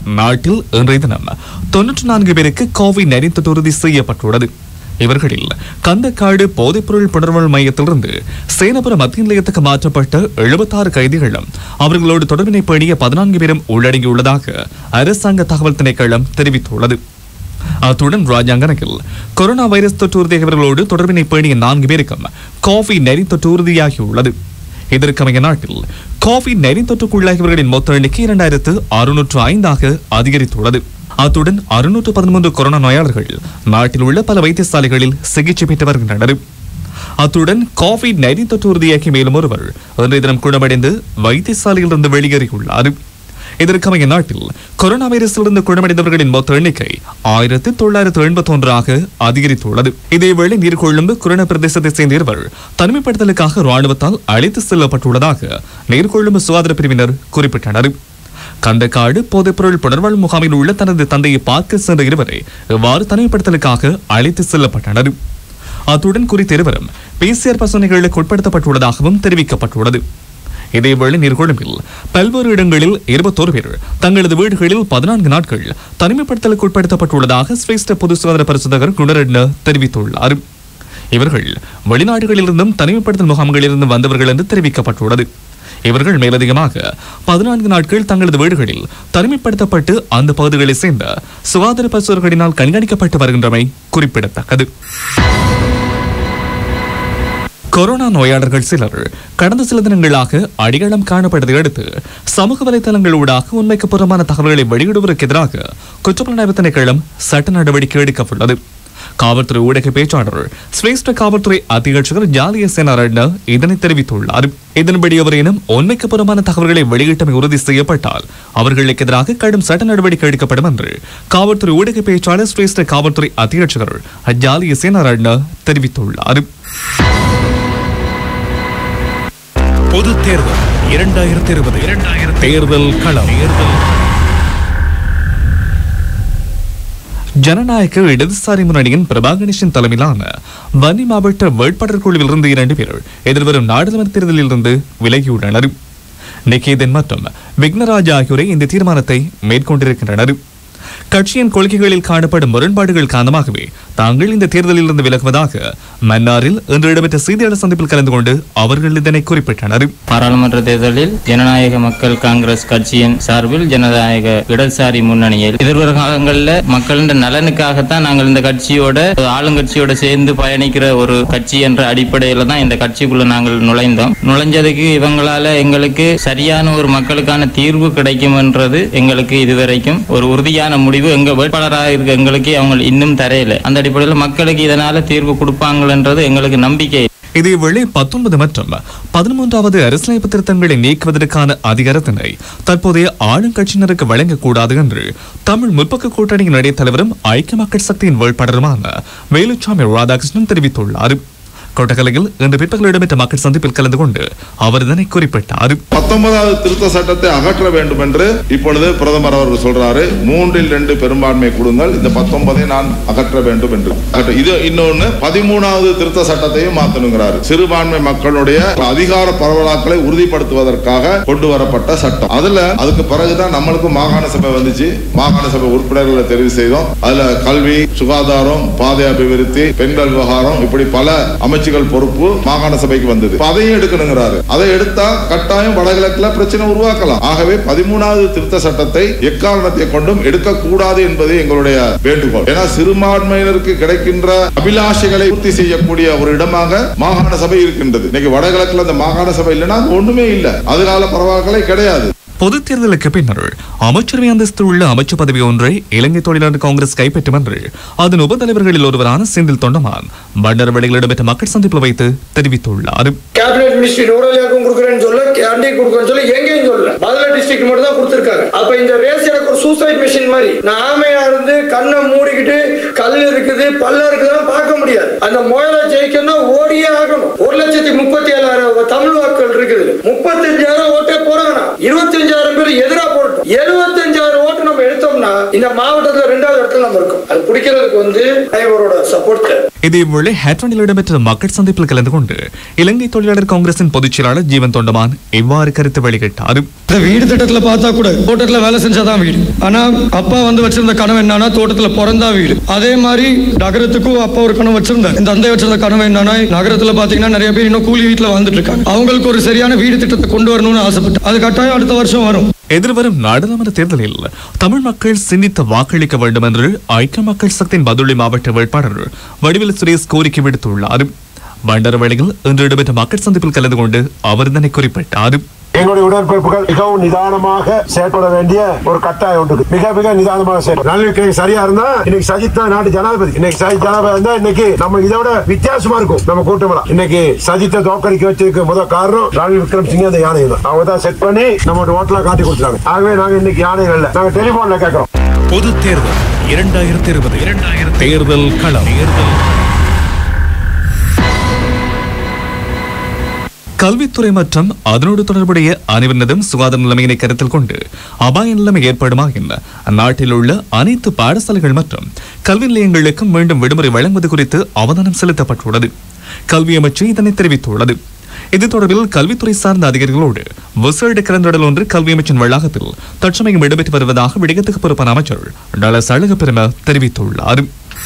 நாட்டில் இன்றைய தினம் தொன்னூற்றி நான்கு பேருக்கு கோவிட் நைன்டீன் தொற்று உறுதி செய்யப்பட்டுள்ளது இவர்களில் கந்தக்காடு போதைப்பொருள் புணர்வல் மையத்திலிருந்து சேனபுரம் மத்திய நிலையத்துக்கு மாற்றப்பட்ட எழுபத்தாறு கைதிகளும் அவர்களோடு தொடர்பினை பேணிய பதினான்கு பேரும் உள்ளடங்கியுள்ளதாக அரசாங்க தகவல் திணைக்களம் தெரிவித்துள்ளது அத்துடன் ராஜாங்கனையில் கொரோனா வைரஸ் தொற்று உறுதியவர்களோடு தொடர்பினை பேணிய நான்கு பேருக்கும் கோவிட் நெறி தொற்று உறுதியாகியுள்ளது இதற்கமைய நாட்டில் கோவிட் நெறி தொற்றுக்குள்ளாகியவர்களின் மொத்த எண்ணிக்கை இரண்டாயிரத்து அறுநூற்று ஐந்தாக அதிகரித்துள்ளது அத்துடன் அறுநூற்று பதிமூன்று கொரோனா நோயாளர்கள் நாட்டில் உள்ள பல வைத்தியசாலைகளில் சிகிச்சை பெற்று வருகின்றனர் அத்துடன் கோவிட் நைன்டீன் தொற்று உறுதியாகி மேலும் ஒருவர் இன்றைய தினம் குணமடைந்து வைத்தியசாலையிலிருந்து வெளியேறியுள்ளார் இதற்கமைய நாட்டில் கொரோனா வைரஸிலிருந்து குணமடைந்தவர்களின் மொத்த எண்ணிக்கை ஆயிரத்தி தொள்ளாயிரத்து எண்பத்தி ஒன்றாக அதிகரித்துள்ளது இதேவேளை நீர்கொழும்பு கொரோனா பிரதேசத்தை சேர்ந்த இருவர் தனிமைப்படுத்தலுக்காக ராணுவத்தால் அழைத்து செல்லப்பட்டுள்ளதாக நீர்கொழும்பு சுகாதார பிரிவினர் குறிப்பிட்டனர் கந்தக்காடு போதைப்பொருள் புனர்வாழ் முகாமில் உள்ள தனது தந்தையை பார்க்க சென்ற இருவரை இவ்வாறு தனிமைப்படுத்தலுக்காக அழைத்து செல்லப்பட்டனர் அத்துடன் குறித்த இருவரும் பிசிஆர் பரிசோதனைகளுக்கு உட்படுத்தப்பட்டுள்ளதாகவும் தெரிவிக்கப்பட்டுள்ளது இதேவேளை நீர்கொழும்பில் பல்வேறு இடங்களில் இருபத்தோரு பேர் தங்களது வீடுகளில் பதினான்கு நாட்கள் தனிமைப்படுத்தலுக்கு உட்படுத்தப்பட்டுள்ளதாக சிரேஷ்ட பொது சுகாதார பரிசோதகர் குணரட்ன தெரிவித்துள்ளார் இவர்கள் வெளிநாடுகளிலிருந்தும் தனிமைப்படுத்தல் முகாம்களிலிருந்து வந்தவர்கள் என்று தெரிவிக்கப்பட்டுள்ளது இவர்கள் மேலதிகமாக பதினான்கு நாட்கள் தங்களது வீடுகளில் தனிமைப்படுத்தப்பட்டு அந்த பகுதிகளைச் சேர்ந்த சுகாதார பரிசோதகர்களினால் கண்காணிக்கப்பட்டு வருகின்றமை குறிப்பிடத்தக்கது கொரோனா நோயாளர்கள் சிலர் கடந்த சில தினங்களாக அடிகளம் காணப்பட்டதை அடுத்து சமூக வலைதளங்கள் ஊடாக உண்மைக்கு புறமான தகவல்களை வெளியிடுவதற்கு எதிராக குற்றப்புலனாய்வு திணைக்களம் சட்ட நடவடிக்கை எடுக்கவுள்ளது காவல்துறை ஊடக பேச்சாளர் சிரேஷ்ட காவல்துறை அத்தியட்சகர் ஜாலிய சேனாரட்ன இதனை தெரிவித்துள்ளார் இதன்படி அவரேனும் உண்மைக்கு புறமான தகவல்களை வெளியிட்டமை உறுதி செய்யப்பட்டால் அவர்களுக்கு எதிராக கடும் சட்ட நடவடிக்கை எடுக்கப்படும் என்று காவல்துறை ஊடக பேச்சாளர் சிரேஷ்ட காவல்துறை அத்தியட்சகர் ஜாலிய சேனாரட்ன தெரிவித்துள்ளார் பொது தேர்தல் இரண்டாயிரத்தி இருபது தேர்தல் களம் ஜனநாயக இடதுசாரி முன்னணியின் பிரபா கணேசன் தலைமையிலான வன்னி மாவட்ட வேட்பாளர் குழுவில் இருந்து இரண்டு பேர் எதிர்வரும் நாடாளுமன்ற தேர்தலில் இருந்து விலகியுள்ளனர் நிகேதன் மற்றும் விக்னராஜ் ஆகியோரை இந்த தீர்மானத்தை மேற்கொண்டிருக்கின்றனர் கட்சியின் கொள்கைகளில் காணப்படும் முரண்பாடுகள் காரணமாகவே தாங்கள் இந்த தேர்தலில் இருந்து விலகுவதாக மன்னாரில் இன்று இடம்பெற்ற செய்தியாளர் சந்திப்பில் கலந்து கொண்டு அவர்கள் இதனை குறிப்பிட்டனர் பாராளுமன்ற தேர்தலில் ஜனநாயக மக்கள் காங்கிரஸ் கட்சியின் சார்பில் ஜனநாயக இடதுசாரி முன்னணியில் எதிர்வரும் காலங்களில் மக்களின் நலனுக்காகத்தான் நாங்கள் இந்த கட்சியோட ஆளுங்கட்சியோட சேர்ந்து பயணிக்கிற ஒரு கட்சி என்ற அடிப்படையில தான் இந்த கட்சிக்குள்ள நாங்கள் நுழைந்தோம் நுழைஞ்சதுக்கு இவங்களால எங்களுக்கு சரியான ஒரு மக்களுக்கான தீர்வு கிடைக்கும் என்றது எங்களுக்கு இதுவரைக்கும் ஒரு உறுதியான முடிவு எங்க வேட்பாளராக இருக்க எங்களுக்கு அவங்க இன்னும் தரையில அந்த அடிப்படையில் மக்களுக்கு இதனால தீர்வு கொடுப்பாங்கன்றது எங்களுக்கு நம்பிக்கை இதேவேளை பத்தொன்பது மற்றும் பதிமூன்றாவது அரசியலமைப்பு திருத்தங்களை நீக்குவதற்கான அதிகாரத்தினை தற்போதைய ஆளுங்கட்சியினருக்கு வழங்கக்கூடாது என்று தமிழ் முற்போக்கு கூட்டணியின் இடைத் தலைவரும் ஐக்கிய மக்கள் சக்தியின் வேட்பாளருமான வேலுச்சாமி ராதாகிருஷ்ணன் தெரிவித்துள்ளார் கொட்டக்கலையில் இன்று பிற்பகல் இடம்பெற்ற மக்கள் சந்திப்பில் கலந்து கொண்டு அவர் இதனை குறிப்பிட்டார் பத்தொன்பதாவது திருத்த சட்டத்தை அகற்ற வேண்டும் என்று இப்பொழுது பிரதமர் அவர்கள் சொல்றாரு மூன்றில் ரெண்டு பெரும்பான்மை கொடுங்கள் இந்த பத்தொன்பதை நான் அகற்ற வேண்டும் என்று அகற்ற- இது இன்னொன்னு பதிமூணாவது திருத்த சட்டத்தையும் மாத்தணுங்கிறாரு சிறுபான்மை மக்களுடைய அதிகார பரவலாக்களை உறுதிப்படுத்துவதற்காக கொண்டு வரப்பட்ட சட்டம் அதுல அதுக்கு பிறகுதான் நம்மளுக்கு மாகாண சபை வந்துச்சு மாகாண சபை உறுப்பினர்களை தெரிவு செய்தோம் அதுல கல்வி சுகாதாரம் பாதை அபிவிருத்தி பெண்கள் விவகாரம் இப்படி பல அமைச்சுகள் பொறுப்பு மாகாண சபைக்கு வந்தது இப்ப அதையும் எடுக்கணுங்கிறாரு அதை எடுத்தா கட்டாயம் வடகிழக்குல பிரச்சனை உருவாக்கலாம் ஆகவே பதிமூணாவது திருத்த சட்டத்தை எக்காரணத்தை கொண்டும் எடுக்கக்கூடாது என்பது எங்களுடைய வேண்டுகோள் ஏன்னா சிறுபான்மையினருக்கு கிடைக்கின்ற அபிலாஷைகளை பூர்த்தி செய்யக்கூடிய ஒரு இடமாக மாகாண சபை இருக்கின்றது இன்னைக்கு வடகிழக்குல அந்த மாகாண சபை இல்லைன்னா அது ஒண்ணுமே இல்லை அதுகால பரவாக்களே கிடையாது பொதுத் தேர்தலுக்கு பின்னர் அமைச்சரவை அந்தஸ்து உள்ள அமைச்சு பதவி ஒன்றை இலங்கை தொழிலாளர் காங்கிரஸ் கைப்பற்றும் என்று அதன் உபதலைவர்களில் ஒருவரான செந்தில் தொண்டமான் பண்டர்வெளியில் இடம்பெற்ற மக்கள் சந்திப்பில் வைத்து தெரிவித்துள்ளார் கேபினெட் மினிஸ்ட்ரி நோடலியாக்கும் கொடுக்குறேன்னு சொல்ல அண்டை கொடுக்குறேன்னு சொல்ல எங்கேயும் சொல்ல பதில டிஸ்ட்ரிக்ட் மட்டும் தான் கொடுத்துருக்காங்க அப்ப இந்த ரேஸ் எனக்கு ஒரு சூசைட் மிஷின் மாதிரி நான் ஆமையா இருந்து கண்ணை மூடிக்கிட்டு கல் இருக்குது பல்ல இருக்குதான் பார்க்க முடியாது அந்த முயலை ஜெயிக்கணும்னா ஓடியே ஆகணும் ஒரு லட்சத்தி முப்பத்தி ஏழாயிரம் தமிழ் வாக்குகள் இருக்குது முப்பத்தஞ்சாயிரம் ஓட்டே போறாங்கன்னா இருபத்தஞ்சாயிரம் பேர் எதிரா போடட்டும் எழுபத்தஞ்சாயிரம் ஓட்டு நம்ம எடுத்தோம்னா இந்த மாவட்டத்துல ரெண்டாவது இடத்துல நம்ம இருக்கோம் அது பிடிக்கிறதுக்கு வந்து அனைவரோட சப்போர்ட் தேவை இதேவேளை ஹேட்ரனில் இடம்பெற்ற மக்கள் சந்திப்பில் கலந்து கொண்டு இலங்கை தொழிலாளர் காங்கிரசின் பொதுச் செயலாளர் ஜீவன் தொண்டமான் இவ்வாறு கருத்து வெளியிட்டார் இந்த வீடு திட்டத்துல பார்த்தா கூட தோட்டத்துல வேலை செஞ்சாதான் வீடு ஆனா அப்பா வந்து வச்சிருந்த கனவு என்னன்னா தோட்டத்துல பிறந்தா வீடு அதே மாதிரி நகரத்துக்கும் அப்பா ஒரு கனவு வச்சிருந்தார் இந்த தந்தை வச்சிருந்த கனவு என்னன்னா நகரத்துல பாத்தீங்கன்னா நிறைய பேர் இன்னும் கூலி வீட்டுல வாழ்ந்துட்டு இருக்காங்க அவங்களுக்கு ஒரு சரியான வீடு திட்டத்தை கொண்டு வரணும்னு ஆசைப்பட்டேன் அது கட்டாயம் அடுத்த வருஷம் வரும் எதிர்வரும் நாடாளுமன்ற தேர்தலில் தமிழ் மக்கள் சிந்தித்து வாக்களிக்க வேண்டும் என்று ஐக்கிய மக்கள் சக்தியின் பதுளை மாவட்ட வேட்பாளர் வடிவேலு சுரேஷ் கோரிக்கை விடுத்துள்ளார் வண்டரவழியில் இன்று இடம்பெற்ற மக்கள் சந்திப்பில் கலந்து கொண்டு அவர் இதனை குறிப்பிட்டார் எங்களுடைய உடற்பிறப்புகள் மிகவும் நிதானமாக செயல்பட வேண்டிய ஒரு கட்டாயம் உண்டு மிக மிக நிதானமாக செயல்படும் நல்லிணக்கம் சரியா இருந்தா இன்னைக்கு சஜித் தான் நாட்டு ஜனாதிபதி இன்னைக்கு சஜித் ஜனாதிபதி இருந்தா இன்னைக்கு நம்ம இதை விட வித்தியாசமா இருக்கும் நம்ம கூட்டமெல்லாம் இன்னைக்கு சஜித்தை தோக்கடிக்க வச்சிருக்க முதல் காரணம் ரணில் விக்ரம் சிங் அந்த யானை தான் அவங்க தான் செட் பண்ணி நம்ம ஓட்டெல்லாம் காட்டி கொடுத்தாங்க ஆகவே நாங்க இன்னைக்கு யானை இல்ல நாங்க டெலிபோன்ல கேட்கிறோம் பொது தேர்தல் இரண்டாயிரத்தி இருபது இரண்டாயிரத்தி தேர்தல் களம் தேர்தல் கல்வித்துறை மற்றும் அதனோடு தொடர்புடைய அனைவரினதும் சுகாதார நிலைமையினை கருத்தில் கொண்டு அபாய நிலைமை ஏற்படுமாயின் அந்நாட்டில் உள்ள அனைத்து பாடசாலைகள் மற்றும் கல்வி நிலையங்களுக்கும் மீண்டும் விடுமுறை வழங்குவது குறித்து அவதானம் செலுத்தப்பட்டுள்ளது கல்வி அமைச்சு இதனை தெரிவித்துள்ளது இது தொடர்பில் கல்வித்துறை சார்ந்த அதிகாரிகளோடு விசேட கலந்துரையாடல் ஒன்று கல்வி அமைச்சின் வளாகத்தில் தற்சமயம் இடம்பெற்று வருவதாக விடயத்துக்கு பொறுப்பான அமைச்சர் டாலர் சழக பெரும தெரிவித்துள்ளார்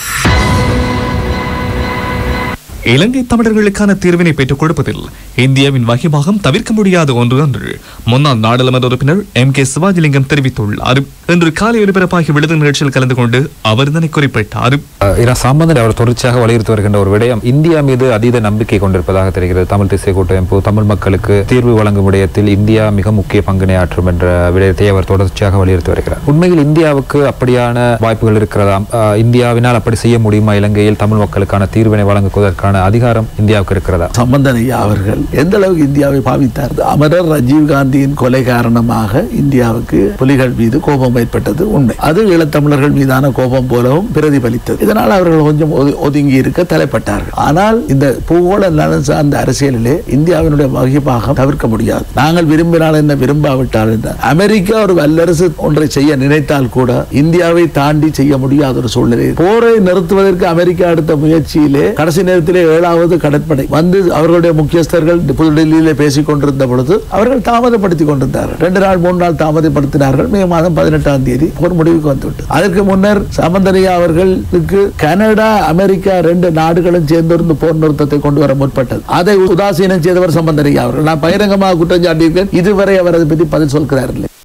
இலங்கை தமிழர்களுக்கான தீர்வினை பெற்றுக் கொடுப்பதில் இந்தியாவின் வகிபாகம் தவிர்க்க முடியாத ஒன்று என்று முன்னாள் நாடாளுமன்ற உறுப்பினர் எம் கே சிவாஜிலிங்கம் தெரிவித்துள்ளார் இன்று காலை ஒலிபரப்பாகிய விடுதலை நிகழ்ச்சியில் கலந்து கொண்டு அவர் இதனை குறிப்பிட்டார் இரா சாம்பந்தன் அவர் தொடர்ச்சியாக வலியுறுத்தி வருகின்ற ஒரு விடயம் இந்தியா மீது அதீத நம்பிக்கை கொண்டிருப்பதாக தெரிகிறது தமிழ் தேசிய கூட்டமைப்பு தமிழ் மக்களுக்கு தீர்வு வழங்கும் விடயத்தில் இந்தியா மிக முக்கிய பங்கினை ஆற்றும் என்ற விடயத்தை அவர் தொடர்ச்சியாக வலியுறுத்தி வருகிறார் உண்மையில் இந்தியாவுக்கு அப்படியான வாய்ப்புகள் இருக்கிறதா அஹ், இந்தியாவினால் அப்படி செய்ய முடியுமா இலங்கையில் தமிழ் மக்களுக்கான தீர்வினை வழங்குவதற்கான அதிகாரம் இந்தியாவுக்கு இருக்கிறதா சம்பந்தன் ஐயா அவர்கள் எந்த அளவுக்கு இந்தியாவை பாவித்தார் அமரர் ராஜீவ் காந்தியின் கொலை காரணமாக இந்தியாவுக்கு புலிகள் மீது கோபம் ஏற்பட்டது உண்மை அது ஈழத்தமிழர்கள் மீதான கோபம் போலவும் பிரதிபலித்தது இதனால் அவர்கள் கொஞ்சம் ஒது- ஒதுங்கி இருக்க தலைப்பட்டார்கள் ஆனால் இந்த பூகோள நலன் சார்ந்த அரசியலிலே இந்தியாவினுடைய வகிப்பாகம் தவிர்க்க முடியாது நாங்கள் விரும்பினால் என்ன விரும்பாவிட்டால் என்ன அமெரிக்கா ஒரு வல்லரசு ஒன்றை செய்ய நினைத்தால் கூட இந்தியாவை தாண்டி செய்ய முடியாத ஒரு சூழ்நிலை போரை நிறுத்துவதற்கு அமெரிக்கா எடுத்த முயற்சியிலே கடைசி நேரத்திலே ஏழாவது கடற்படை வந்து அவர்களுடைய முக்கியஸ்தர்கள் புதுடெல்லியிலே பேசிக் கொண்டிருந்த பொழுது அவர்கள் தாமதப்படுத்திக் கொண்டிருந்தார்கள் ரெண்டு நாள் மூணு நாள் தாமதப்படுத்தினார்கள் மே மாதம் பதினெட்டாம் தேதி போர் முடிவுக்கு வந்துவிட்டு அதற்கு முன்னர் சாமந்தனியா அவர்களுக்கு கனடா அமெரிக்கா ரெண்டு நாடுகளும் சேர்ந்திருந்து போர் நிறுத்தத்தை கொண்டு வர முற்பட்டது அதை உதாசீனம் செய்தவர் சம்பந்தனியா அவர்கள் நான் பகிரங்கமாக குற்றம் சாட்டியிருக்கேன் இதுவரை அவர் அதை பற்றி பதில் சொல்கிறார் இல்லை